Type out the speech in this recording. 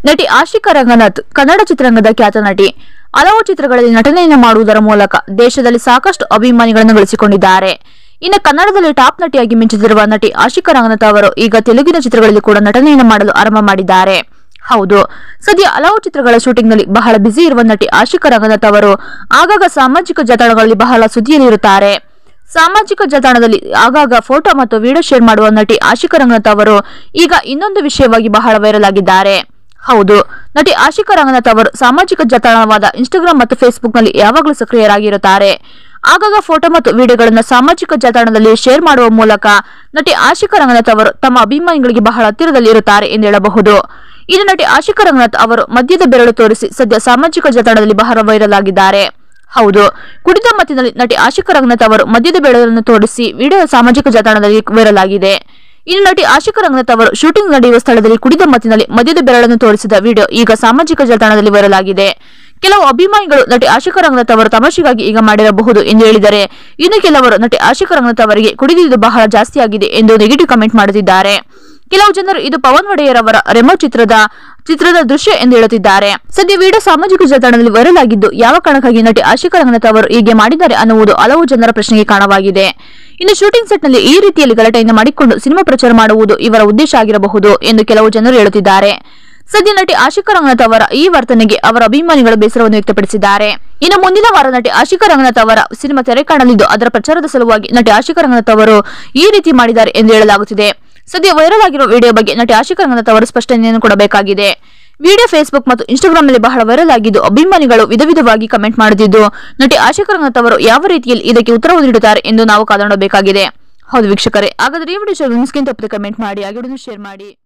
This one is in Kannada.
ನಟಿ ಆಶಿಕಾ ರಂಗನಾಥ್ ಕನ್ನಡ ಚಿತ್ರರಂಗದ ಖ್ಯಾತ ನಟಿ ಹಲವು ಚಿತ್ರಗಳಲ್ಲಿ ನಟನೆಯನ್ನು ಮಾಡುವುದರ ಮೂಲಕ ದೇಶದಲ್ಲಿ ಸಾಕಷ್ಟು ಅಭಿಮಾನಿಗಳನ್ನು ಗಳಿಸಿಕೊಂಡಿದ್ದಾರೆ ಇನ್ನು ಕನ್ನಡದಲ್ಲಿ ಟಾಪ್ ನಟಿಯಾಗಿ ಮಿಂಚುತ್ತಿರುವ ನಟಿ ಆಶಿಕಾ ರಂಗನಾಥ್ ಅವರು ಈಗ ತೆಲುಗಿನ ಚಿತ್ರಗಳಲ್ಲಿ ಕೂಡ ನಟನೆಯನ್ನು ಮಾಡಲು ಆರಂಭ ಮಾಡಿದ್ದಾರೆ ಹೌದು ಸದ್ಯ ಹಲವು ಚಿತ್ರಗಳ ಶೂಟಿಂಗ್ನಲ್ಲಿ ಬಹಳ ಬ್ಯುಸಿ ಇರುವ ನಟಿ ಆಶಿಕಾ ರಂಗನಾಥ್ ಅವರು ಆಗಾಗ ಸಾಮಾಜಿಕ ಜಾಲತಾಣಗಳಲ್ಲಿ ಬಹಳ ಸುದ್ದಿಯಲ್ಲಿರುತ್ತಾರೆ ಸಾಮಾಜಿಕ ಜಾಲತಾಣದಲ್ಲಿ ಆಗಾಗ ಫೋಟೋ ಮತ್ತು ವಿಡಿಯೋ ಶೇರ್ ಮಾಡುವ ನಟಿ ಆಶಿಕಾ ರಂಗನಾಥ್ ಅವರು ಈಗ ಇನ್ನೊಂದು ವಿಷಯವಾಗಿ ಬಹಳ ವೈರಲ್ ಆಗಿದ್ದಾರೆ ಹೌದು ನಟಿ ಆಶಿಕಾ ರಂಗನಾಥ್ ಅವರು ಸಾಮಾಜಿಕ ಜಾಲತಾಣವಾದ ಇನ್ಸ್ಟಾಗ್ರಾಮ್ ಮತ್ತು ಫೇಸ್ಬುಕ್ನಲ್ಲಿ ಯಾವಾಗಲೂ ಸಕ್ರಿಯರಾಗಿರುತ್ತಾರೆ ಆಗಾಗ ಫೋಟೋ ಮತ್ತು ವಿಡಿಯೋಗಳನ್ನು ಸಾಮಾಜಿಕ ಜಾಲತಾಣದಲ್ಲಿ ಶೇರ್ ಮಾಡುವ ಮೂಲಕ ನಟಿ ಆಶಿಕಾ ರಂಗನಾಥ್ ಅವರು ತಮ್ಮ ಅಭಿಮಾನಿಗಳಿಗೆ ಬಹಳ ಹತ್ತಿರದಲ್ಲಿ ಇರುತ್ತಾರೆ ಎಂದು ಹೇಳಬಹುದು ಇನ್ನು ನಟಿ ಆಶಿಕಾ ರಂಗನಾಥ್ ಅವರು ಮದ್ಯದ ಬೆರಳು ತೋರಿಸಿ ಸದ್ಯ ಸಾಮಾಜಿಕ ಜಾಲತಾಣದಲ್ಲಿ ಬಹಳ ವೈರಲ್ ಆಗಿದ್ದಾರೆ ಹೌದು ಕುಡಿದ ಮತ್ತಿನಲ್ಲಿ ನಟಿ ಆಶಿಕಾ ರಂಗನಾಥ್ ಅವರು ಮದ್ಯದ ಬೆರಳನ್ನು ತೋರಿಸಿ ವಿಡಿಯೋ ಸಾಮಾಜಿಕ ಜಾಲತಾಣದಲ್ಲಿ ವೈರಲ್ ಆಗಿದೆ ಇನ್ನು ನಟಿ ಆಶಿಕಾ ರಂಗನಾಥ್ ಅವರು ಶೂಟಿಂಗ್ ನಡೆಯುವ ಸ್ಥಳದಲ್ಲಿ ಕುಡಿದ ಮತ್ತಿನಲ್ಲಿ ಮದ್ಯದ ಬೆರಳನ್ನು ತೋರಿಸಿದ ವಿಡಿಯೋ ಈಗ ಸಾಮಾಜಿಕ ಜಾಲತಾಣದಲ್ಲಿ ವೈರಲ್ ಆಗಿದೆ ಕೆಲವು ಅಭಿಮಾನಿಗಳು ನಟಿ ಆಶಿಕಾ ರಂಗನಾಥ್ ಅವರು ತಮಾಷೆಗಾಗಿ ಈಗ ಮಾಡಿರಬಹುದು ಎಂದು ಹೇಳಿದರೆ ಇನ್ನು ಕೆಲವರು ನಟಿ ಆಶಿಕಾ ರಂಗನಾಥ್ ಅವರಿಗೆ ಕುಡಿದಿದ್ದು ಬಹಳ ಜಾಸ್ತಿ ಆಗಿದೆ ಎಂದು ನೆಗೆಟಿವ್ ಕಮೆಂಟ್ ಮಾಡುತ್ತಿದ್ದಾರೆ ಕೆಲವು ಜನರು ಇದು ಪವನ್ ಒಡೆಯರ್ ಅವರ ರೆಮೋ ಚಿತ್ರದ ಚಿತ್ರದ ದೃಶ್ಯ ಎಂದು ಹೇಳುತ್ತಿದ್ದಾರೆ ಸದ್ಯ ವಿಡಿಯೋ ಸಾಮಾಜಿಕ ಜಾಲತಾಣದಲ್ಲಿ ವೈರಲ್ ಆಗಿದ್ದು ಯಾವ ಕಾರಣಕ್ಕಾಗಿ ನಟಿ ಆಶಿಕಾ ರಂಗನಾಥ್ ಅವರು ಹೀಗೆ ಮಾಡಿದ್ದಾರೆ ಅನ್ನುವುದು ಹಲವು ಜನರ ಪ್ರಶ್ನೆಗೆ ಕಾರಣವಾಗಿದೆ ಇನ್ನು ಶೂಟಿಂಗ್ ಸೆಟ್ನಲ್ಲಿ ಈ ರೀತಿಯಲ್ಲಿ ಗಲಾಟೆಯನ್ನು ಮಾಡಿಕೊಂಡು ಸಿನಿಮಾ ಪ್ರಚಾರ ಮಾಡುವುದು ಇವರ ಉದ್ದೇಶ ಆಗಿರಬಹುದು ಎಂದು ಕೆಲವು ಜನರು ಹೇಳುತ್ತಿದ್ದಾರೆ ಸದ್ಯ ನಟಿ ಆಶಿಕಾ ರಂಗನಾಥ್ ಅವರ ಈ ವರ್ತನೆಗೆ ಅವರ ಅಭಿಮಾನಿಗಳು ಬೇಸರವನ್ನು ವ್ಯಕ್ತಪಡಿಸಿದ್ದಾರೆ ಇನ್ನು ಮುಂದಿನ ವಾರ ನಟಿ ಆಶಿಕಾ ರಂಗನಾಥ್ ಅವರ ಸಿನಿಮಾ ತೆರೆ ಕಾಣಲಿದ್ದು ಅದರ ಪ್ರಚಾರದ ಸಲುವಾಗಿ ನಟಿ ಆಶಿಕಾ ರಂಗನಾಥ್ ಅವರು ಈ ರೀತಿ ಮಾಡಿದ್ದಾರೆ ಎಂದು ಹೇಳಲಾಗುತ್ತಿದೆ ಸದ್ಯ ವೈರಲ್ ಆಗಿರುವ ವಿಡಿಯೋ ಬಗ್ಗೆ ನಟಿ ಆಶಿಕಾ ರಂಗನಾಥ್ ಅವರು ಸ್ಪಷ್ಟನೆಯನ್ನು ಕೊಡಬೇಕಾಗಿದೆ ವಿಡಿಯೋ ಫೇಸ್ಬುಕ್ ಮತ್ತು ಇನ್ಸ್ಟಾಗ್ರಾಮ್ ನಲ್ಲಿ ಬಹಳ ವೈರಲ್ ಆಗಿದ್ದು ಅಭಿಮಾನಿಗಳು ವಿಧ ವಿಧವಾಗಿ ಕಮೆಂಟ್ ಮಾಡುತ್ತಿದ್ದು ನಟಿ ಆಶಿಕಾ ರಂಗನಾಥ್ ಅವರು ಯಾವ ರೀತಿಯಲ್ಲಿ ಇದಕ್ಕೆ ಉತ್ತರವನ್ನು ನೀಡುತ್ತಾರೆ ಎಂದು ನಾವು ಕಾದು ನೋಡಬೇಕಾಗಿದೆ ಹೌದು ವೀಕ್ಷಕರೇ ಹಾಗಾದ್ರೆ ಈ ವಿಡಿಯೋ ನಿಮ್ಸ್ಗಿಂತ ತಪ್ಪದೆ ಕಮೆಂಟ್ ಮಾಡಿ ಹಾಗೆ ಶೇರ್ ಮಾಡಿ